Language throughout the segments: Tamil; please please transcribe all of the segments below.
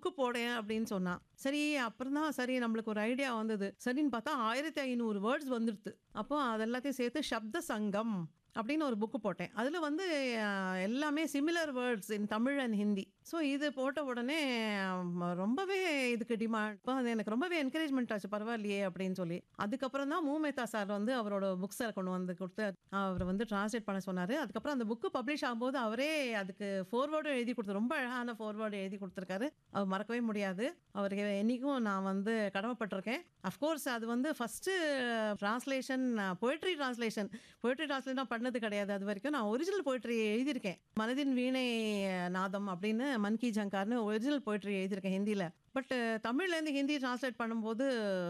புக்கு போடேன் அப்படின்னு சொன்னான் சரி அப்புறம் தான் சரி நம்மளுக்கு ஒரு ஐடியா வந்தது சரின்னு பார்த்தா ஆயிரத்தி ஐநூறு வேர்ட்ஸ் வந்துடுது அப்போ அதெல்லாத்தையும் சேர்த்து சப்த சங்கம் அப்படின்னு ஒரு புக்கு போட்டேன் அதில் வந்து அஹ், எல்லாமே similar words in Tamil and Hindi so இது போட்ட உடனே அம், ரொம்பவே இதுக்கு டிமாண்ட் இப்போ அது எனக்கு ரொம்பவே என்கரேஜ்மெண்ட் ஆச்சு பரவாயில்லையே அப்படின்னு சொல்லி அதுக்கப்புறம் தான் மூமேதா சார் வந்து அவரோட புக்ஸை கொண்டு வந்து கொடுத்து அவர் வந்து டிரான்ஸ்லேட் பண்ண சொன்னார் அதுக்கப்புறம் அந்த புக்கு பப்ளிஷ் ஆகும்போது அவரே அதுக்கு ஃபோர்வேர்டும் எழுதி கொடுத்து ரொம்ப அழகான ஃபோர்வேர்டு எழுதி கொடுத்துருக்காரு அவர் மறக்கவே முடியாது அவருக்கு என்றைக்கும் நான் வந்து கடமைப்பட்டிருக்கேன் அஃப்கோர்ஸ் அது வந்து first translation poetry translation poetry translate நான் பண்ணது கிடையாது அது வரைக்கும் நான் ஒரிஜினல் போய்ட்ரி எழுதியிருக்கேன் மனதின் வீணை நாதம் அப்படின்னு மன்கி ஜங்கார்னு ஒரிஜினல் போய்ட்ரி எழுதியிருக்கேன் ஹிந்தியில் பட் தமிழ்லேருந்து ஹிந்தி ட்ரான்ஸ்லேட் பண்ணும்போது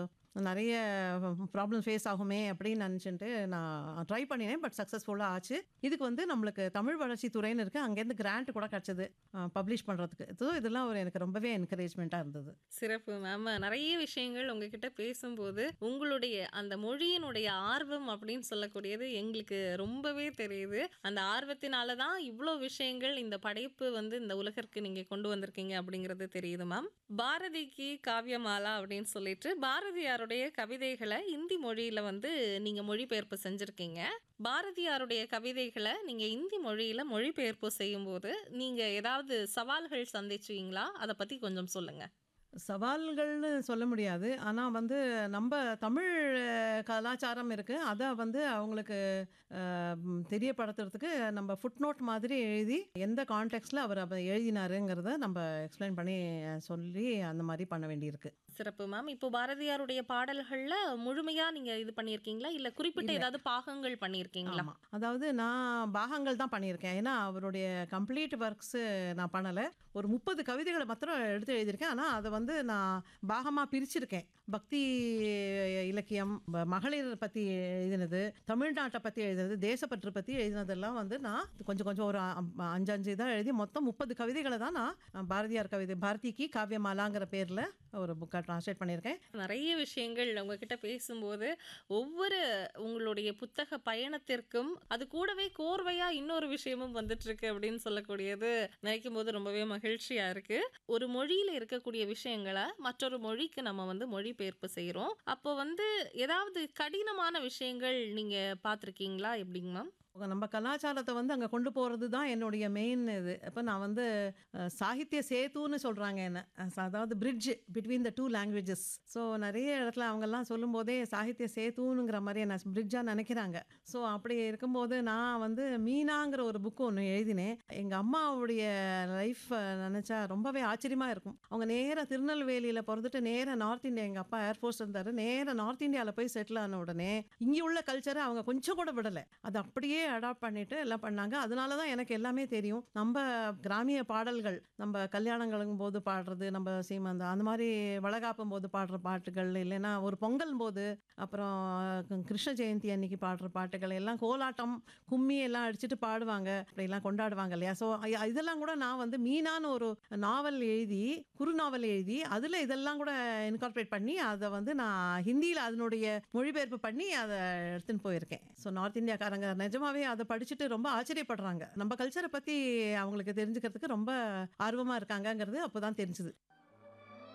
நிறைய ப்ராப்ளம் ஃபேஸ் ஆகுமே அப்படின்னு நினச்சிட்டு நான் ட்ரை பண்ணினேன் பட் சக்ஸஸ்ஃபுல்லாக ஆச்சு இதுக்கு வந்து நம்மளுக்கு தமிழ் வளர்ச்சி துறைன்னு இருக்குது அங்கேருந்து கிராண்ட் கூட கிடச்சிது பப்ளிஷ் பண்ணுறதுக்கு ஸோ இதெல்லாம் ஒரு எனக்கு ரொம்பவே என்கரேஜ்மெண்ட்டாக இருந்தது சிறப்பு மேம் நிறைய விஷயங்கள் உங்ககிட்ட பேசும்போது உங்களுடைய அந்த மொழியினுடைய ஆர்வம் அப்படின்னு சொல்லக்கூடியது எங்களுக்கு ரொம்பவே தெரியுது அந்த ஆர்வத்தினால தான் இவ்வளோ விஷயங்கள் இந்த படைப்பு வந்து இந்த உலகிற்கு நீங்க கொண்டு வந்திருக்கீங்க அப்படிங்கிறது தெரியுது மேம் பாரதிக்கு காவியமாலா அப்படின்னு சொல்லிட்டு பாரதியாருடைய கவிதைகளை இந்தி மொழியில வந்து நீங்க மொழிபெயர்ப்பு செஞ்சிருக்கீங்க பாரதியாருடைய கவிதைகளை நீங்க இந்தி மொழியில மொழிபெயர்ப்பு செய்யும்போது நீங்க ஏதாவது சவால்கள் சந்திச்சீங்களா அதை பத்தி கொஞ்சம் சொல்லுங்க சவால்கள்னு சொல்ல முடியாது ஆனால் வந்து நம்ம தமிழ் அஹ், கலாச்சாரம் இருக்குது அதை வந்து அவங்களுக்கு அஹ், ம், தெரியப்படுத்துறதுக்கு நம்ம ஃபுட் நோட் மாதிரி எழுதி எந்த கான்டெக்ட்ல அவர் அதை எழுதினாருங்கிறத நம்ம எக்ஸ்பிளைன் பண்ணி அஹ், சொல்லி அந்த மாதிரி பண்ண வேண்டியிருக்கு சிறப்பு மேம் இப்போ பாரதியாருடைய பாடல்கள்ல முழுமையா நீங்க இது பண்ணியிருக்கீங்களா இல்ல குறிப்பிட்ட ஏதாவது பாகங்கள் பண்ணியிருக்கீங்களா ஆமாம் அதாவது நான் பாகங்கள் தான் பண்ணியிருக்கேன் ஏன்னா அவருடைய கம்ப்ளீட் ஒர்க்ஸு நான் பண்ணலை ஒரு முப்பது கவிதைகளை மாத்திரம் எடுத்து எழுதியிருக்கேன் ஆனால் அதை வந்து நான் பாகமாக பிரிச்சிருக்கேன் பக்தி இலக்கியம் ம- மகளிர் பற்றி எழுதினது தமிழ்நாட்டை பற்றி எழுதினது தேசப்பற்று பற்றி எழுதினதெல்லாம் வந்து நான் கொஞ்சம் கொஞ்சம் ஒரு அ- அஞ்சு அஞ்சு இதாக எழுதி மொத்தம் முப்பது கவிதைகளை தான் நான் பாரதியார் கவிதை பாரதிக்கு காவியமாலாங்கிற பேரில் ஒரு புக்கை ட்ரான்ஸ்லேட் பண்ணியிருக்கேன் நிறைய விஷயங்கள் உங்ககிட்ட பேசும்போது ஒவ்வொரு உங்களுடைய புத்தக பயணத்திற்கும் அது கூடவே கோர்வையா இன்னொரு விஷயமும் வந்துட்டு இருக்கு அப்படின்னு சொல்லக்கூடியது நினைக்கும் போது ரொம்பவே மகிழ்ச்சியா இருக்கு ஒரு மொழியில இருக்கக்கூடிய விஷயங்களை மற்றொரு மொழிக்கு நம்ம வந்து மொழிபெயர்ப்பு செய்றோம் அப்போ வந்து ஏதாவது கடினமான விஷயங்கள் நீங்க பார்த்திருக்கீங்களா எப்படிங்க மேம் நம்ம கலாச்சாரத்தை வந்து அங்கே கொண்டு போகிறது தான் என்னுடைய மெயின் இது இப்போ நான் வந்து அஹ், சாகித்ய சேத்துன்னு சொல்கிறாங்க என்ன அஹ், அதாவது bridge between the two languages so நிறைய இடத்துல அவங்கெல்லாம் சொல்லும்போதே சாகித்ய சேத்துனுங்கிற மாதிரி என்ன பிரிட்ஜாக நினைக்கிறாங்க ஸோ அப்படி இருக்கும்போது நான் வந்து மீனாங்கிற ஒரு புக்கு ஒன்று எழுதினேன் எங்கள் அம்மாவுடைய லைஃப் நினச்சா ரொம்பவே ஆச்சரியமாக இருக்கும் அவங்க நேராக திருநெல்வேலியில் பிறந்துட்டு நேராக நார்த் இந்தியா எங்கள் அப்பா ஏர்ஃபோர்ஸ் இருந்தார் நேராக நார்த் இந்தியாவில் போய் செட்டில் ஆன உடனே இங்கே உள்ள கல்ச்சரை அவங்க கொஞ்சம் கூட விடலை அது அப்படியே அடாப்ட் பண்ணிட்டு எல்லாம் பண்ணாங்க அதனால தான் எனக்கு எல்லாமே தெரியும் நம்ம கிராமிய பாடல்கள் நம்ம கல்யாணங்களும் போது பாடுறது நம்ம சீமந்த அந்த மாதிரி வளகாப்பும் போது பாடுற பாட்டுகள் இல்லைன்னா ஒரு பொங்கல் போது அப்புறம் கிருஷ்ண ஜெயந்தி அன்னைக்கு பாடுற பாட்டுகள் எல்லாம் கோலாட்டம் கும்மி எல்லாம் அடிச்சுட்டு பாடுவாங்க அப்படிலாம் கொண்டாடுவாங்க இல்லையா ஸோ இதெல்லாம் கூட நான் வந்து மீனான்னு ஒரு நாவல் எழுதி குறுநாவல் எழுதி அதில் இதெல்லாம் கூட இன்கார்பரேட் பண்ணி அதை வந்து நான் ஹிந்தியில் அதனுடைய மொழிபெயர்ப்பு பண்ணி அதை எடுத்துன்னு போயிருக்கேன் ஸோ நார்த் இந்தியாக்காரங்க நிஜமாவே அதை படிச்சுட்டு ரொம்ப ஆச்சரியப்படுறாங்க நம்ம கல்ச்சரை பற்றி அவங்களுக்கு தெரிஞ்சுக்கிறதுக்கு ரொம்ப ஆர்வமாக இருக்காங்கங்கிறது அப்போ தான் தெரிஞ்சுது